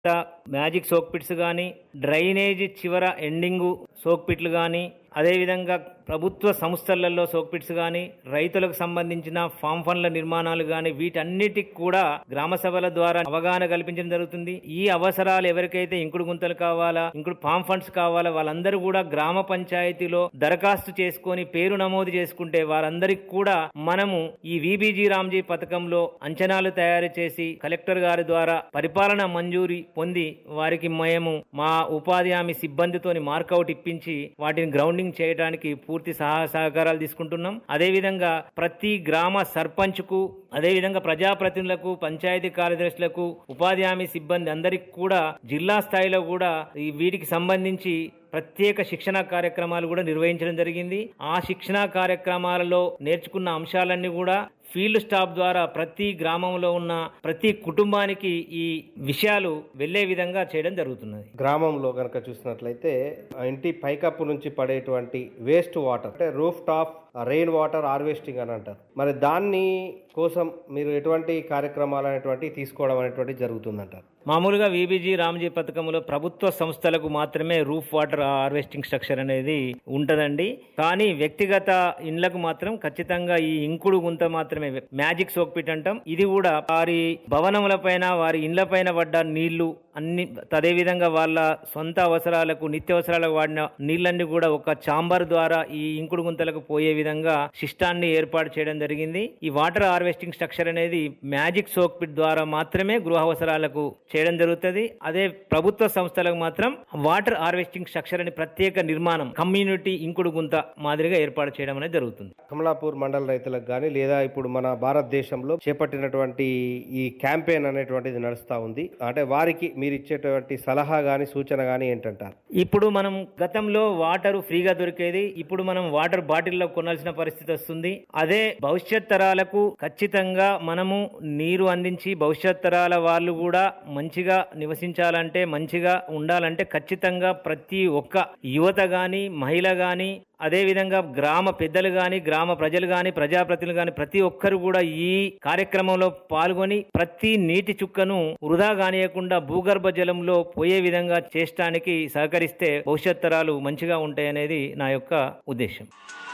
magic soak pits కానీ drainage చివర ending soak పిట్లు కానీ అదేవిధంగా ప్రభుత్వ సంస్థలలో సోక్ పిట్స్ కానీ రైతులకు సంబంధించిన ఫామ్ ఫండ్ల నిర్మాణాలు కానీ వీటన్నిటికి కూడా గ్రామ సభల ద్వారా అవగాహన కల్పించడం జరుగుతుంది ఈ అవసరాలు ఎవరికైతే ఇంకుడు గుంతలు కావాలా ఇంకుడు ఫామ్ ఫండ్స్ కావాలా వాళ్ళందరూ కూడా గ్రామ పంచాయతీలో దరఖాస్తు చేసుకొని పేరు నమోదు చేసుకుంటే వారందరికి కూడా మనము ఈ విబిజీ రామ్జీ పథకంలో అంచనాలు తయారు చేసి కలెక్టర్ గారి ద్వారా పరిపాలన మంజూరి పొంది వారికి మేము మా ఉపాధి హామీ సిబ్బందితోని మార్కౌట్ ఇప్పించి వాటిని గ్రౌండింగ్ చేయడానికి పూర్తి సహాయ సహకారాలు తీసుకుంటున్నాం అదేవిధంగా ప్రతి గ్రామ సర్పంచ్ కు అదేవిధంగా ప్రజాప్రతినిధులకు పంచాయతీ కార్యదర్శులకు ఉపాధి హామీ సిబ్బంది అందరికి కూడా జిల్లా స్థాయిలో కూడా ఈ వీటికి సంబంధించి ప్రత్యేక శిక్షణ కార్యక్రమాలు కూడా నిర్వహించడం జరిగింది ఆ శిక్షణ కార్యక్రమాలలో నేర్చుకున్న అంశాలన్నీ కూడా ఫీల్డ్ స్టాఫ్ ద్వారా ప్రతి గ్రామంలో ఉన్న ప్రతి కుటుంబానికి ఈ విషయాలు వెళ్లే విధంగా చేయడం జరుగుతున్నది గ్రామంలో కనుక చూసినట్లయితే ఆ ఇంటి పైకప్పు నుంచి పడేటువంటి వేస్ట్ వాటర్ అంటే roof top rain water harvesting అని అంటారు మరి దాన్ని కోసం మీరు ఎటువంటి కార్యక్రమాలు అనేటువంటివి తీసుకోవడం అనేటువంటి జరుగుతుందంటారు మామూలుగా విబిజీ రామ్జీ పథకంలో ప్రభుత్వ సంస్థలకు మాత్రమే రూఫ్ వాటర్ హార్వెస్టింగ్ స్ట్రక్చర్ అనేది ఉంటదండి కానీ వ్యక్తిగత ఇండ్లకు మాత్రం ఖచ్చితంగా ఈ ఇంకుడు గుంత మాత్రమే మ్యాజిక్ సోక్పిట్ అంటాం ఇది కూడా వారి భవనముల పైన వారి ఇండ్ల పైన పడ్డ నీళ్లు అన్ని అదే విధంగా వాళ్ళ సొంత అవసరాలకు నిత్యావసరాలకు వాడిన నీళ్ళన్ని కూడా ఒక చాంబర్ ద్వారా ఈ ఇంకుడు గుంతలకు పోయే విధంగా సిస్టాన్ని ఏర్పాటు చేయడం జరిగింది ఈ వాటర్ హార్వెస్టింగ్ స్ట్రక్చర్ అనేది మ్యాజిక్ సోక్ పిట్ ద్వారా మాత్రమే గృహ అవసరాలకు చేయడం జరుగుతుంది అదే ప్రభుత్వ సంస్థలకు మాత్రం వాటర్ హార్వెస్టింగ్ స్ట్రక్చర్ అని ప్రత్యేక నిర్మాణం కమ్యూనిటీ ఇంకుడు గుంత మాదిరిగా ఏర్పాటు చేయడం అనేది జరుగుతుంది కమలాపూర్ మండల రైతులకు కానీ లేదా ఇప్పుడు మన భారతదేశంలో చేపట్టినటువంటి ఈ క్యాంపెయిన్ అనేటువంటిది నడుస్తూ ఉంది అంటే వారికి మీరు ఇచ్చేటువంటి సలహా కానీ సూచన కానీ ఏంటంటారు ఇప్పుడు మనం గతంలో వాటర్ ఫ్రీగా దొరికేది ఇప్పుడు మనం వాటర్ బాటిల్లో కొనాల్సిన పరిస్థితి వస్తుంది అదే భవిష్యత్ తరాలకు ఖచ్చితంగా మనము నీరు అందించి భవిష్యత్ తరాల వాళ్ళు కూడా మంచిగా నివసించాలంటే మంచిగా ఉండాలంటే ఖచ్చితంగా ప్రతి ఒక్క యువత గాని మహిళ గాని అదేవిధంగా గ్రామ పెద్దలు గాని గ్రామ ప్రజలు గాని ప్రజాప్రతినిధులు గాని ప్రతి ఒక్కరు కూడా ఈ కార్యక్రమంలో పాల్గొని ప్రతి నీటి చుక్కను వృధా కానియకుండా భూగర్భ జలంలో పోయే విధంగా చేయడానికి సహకరిస్తే భవిష్యత్ తరాలు మంచిగా ఉంటాయనేది నా యొక్క ఉద్దేశం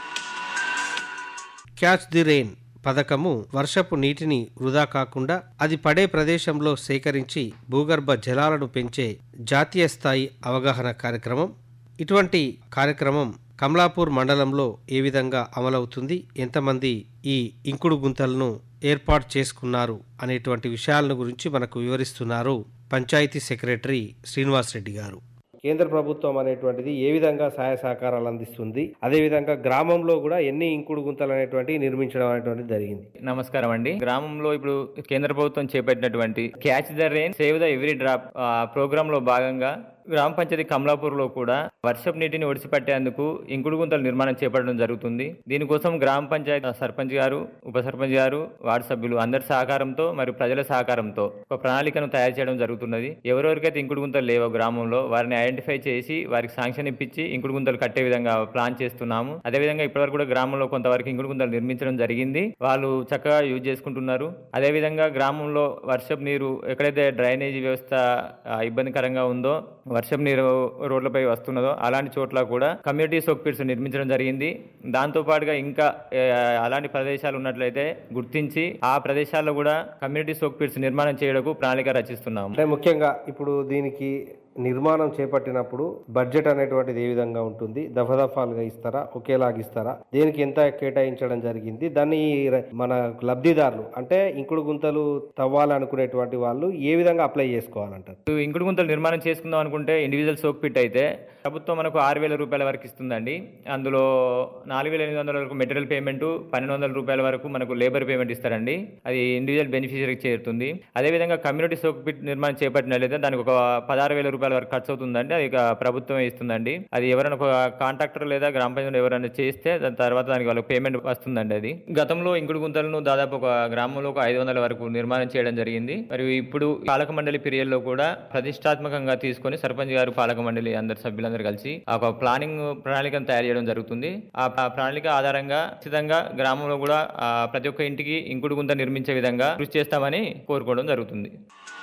క్యాచ్ ది రెయిన్ పథకము వర్షపు నీటిని వృధా కాకుండా అది పడే ప్రదేశంలో సేకరించి భూగర్భ జలాలను పెంచే జాతీయ స్థాయి అవగాహన కార్యక్రమం ఇటువంటి కార్యక్రమం కమలాపూర్ మండలంలో ఏ విధంగా అమలవుతుంది ఎంతమంది ఈ ఇంకుడు గుంతలను ఏర్పాటు చేసుకున్నారు అనేటువంటి విషయాలను గురించి మనకు వివరిస్తున్నారు పంచాయతీ సెక్రటరీ శ్రీనివాస్ రెడ్డి గారు కేంద్ర ప్రభుత్వం అనేటువంటిది ఏ విధంగా సహాయ సహకారాలు అందిస్తుంది అదేవిధంగా గ్రామంలో కూడా ఎన్ని ఇంకుడు గుంతలు అనేటువంటివి నిర్మించడం అనేటువంటిది జరిగింది నమస్కారం అండి గ్రామంలో ఇప్పుడు కేంద్ర ప్రభుత్వం చేపట్టినటువంటి catch the rain save the every drop program లో భాగంగా గ్రామ పంచాయతీ కమలాపూర్ లో కూడా వర్షపు నీటిని ఒడిసిపట్టేందుకు ఇంకుడు గుంతల నిర్మాణం చేపట్టడం జరుగుతుంది దీనికోసం గ్రామ పంచాయతీ సర్పంచ్ గారు ఉప సర్పంచ్ గారు వార్డు సభ్యులు అందరి సహకారంతో మరియు ప్రజల సహకారంతో ఒక ప్రణాళికను తయారు చేయడం జరుగుతున్నది ఎవరెవరికైతే ఇంకుడు గుంతలు లేవో గ్రామంలో వారిని ఐడెంటిఫై చేసి వారికి శాంక్షన్ ఇప్పించి ఇంకుడు గుంతలు కట్టే విధంగా ప్లాన్ చేస్తున్నాము అదేవిధంగా ఇప్పటివరకు కూడా గ్రామంలో కొంతవరకు ఇంకుడు గుంతలు నిర్మించడం జరిగింది వాళ్ళు చక్కగా యూజ్ చేసుకుంటున్నారు అదేవిధంగా గ్రామంలో వర్షపు నీరు ఎక్కడైతే డ్రైనేజీ వ్యవస్థ ఆ, ఇబ్బందికరంగా ఉందో వర్షపు నీరు రోడ్లపై వస్తున్నదో అలాంటి చోట్ల కూడా కమ్యూనిటీ సోక్ పిట్స్ నిర్మించడం జరిగింది దాంతో పాటుగా ఇంకా ఏ, అలాంటి ప్రదేశాలు ఉన్నట్లయితే గుర్తించి ఆ ప్రదేశాల్లో కూడా కమ్యూనిటీ సోక్ పిట్స్ నిర్మాణం చేయడానికి ప్రణాళిక రచిస్తున్నాము అంటే ముఖ్యంగా ఇప్పుడు దీనికి నిర్మాణం చేపట్టినప్పుడు బడ్జెట్ అనేటువంటిది ఏ విధంగా ఉంటుంది దఫదఫాలుగా ఇస్తారా ఒకేలాగా ఇస్తారా దేనికి ఎంత కేటాయించడం జరిగింది దాన్ని ర- మన లబ్ధిదారులు అంటే ఇంకుడు గుంతలు తవ్వాలనుకునేటువంటి వాళ్ళు ఏ విధంగా అప్లై చేసుకోవాలంటారు ఇప్పుడు ఇంకుడు గుంతలు నిర్మాణం చేసుకుందాం అనుకుంటే ఇండివిజువల్ సోక్ పిట్ అయితే ప్రభుత్వం మనకు ఆరు వేల రూపాయల వరకు ఇస్తుందండి అందులో నాలుగు వేల ఎనిమిది వందల వరకు మెటీరియల్ పేమెంట్ పన్నెండు వందల రూపాయల వరకు మనకు లేబర్ పేమెంట్ ఇస్తారండి అది ఇండివిజువల్ బెనిఫిషరీకి చేరుతుంది అదేవిధంగా కమ్యూనిటీ సోక్ పిట్ నిర్మాణం చేపట్టినట్లయితే దానికి ఒక పదహారు వేల రూపాయల వరకు ఖర్చు అవుతుందండి అది ఇక ప్రభుత్వమే ఇస్తుందండి అది ఎవరైనా ఒక కాంట్రాక్టర్ లేదా గ్రామ పంచాయతీ ఎవరైనా చేస్తే దాని తర్వాత దానికి వాళ్ళకి పేమెంట్ వస్తుందండి అది గతంలో ఇంకుడు గుంతలను దాదాపు ఒక గ్రామంలో ఒక ఐదు వందల వరకు నిర్మాణం చేయడం జరిగింది మరియు ఇప్పుడు పాలక మండలి పీరియడ్ లో కూడా ప్రతిష్టాత్మకంగా తీసుకొని సర్పంచ్ గారు పాలక మండలి అందరు సభ్యులందరూ కలిసి ఆ ఒక ప్లానింగ్ ప్రణాళికను తయారు చేయడం జరుగుతుంది ఆ ప్ర- ప్రణాళిక ఆధారంగా ఖచ్చితంగా గ్రామంలో కూడా ఆ, ప్రతి ఒక్క ఇంటికి ఇంకుడు గుంత నిర్మించే విధంగా కృషి చేస్తామని కోరుకోవడం జరుగుతుంది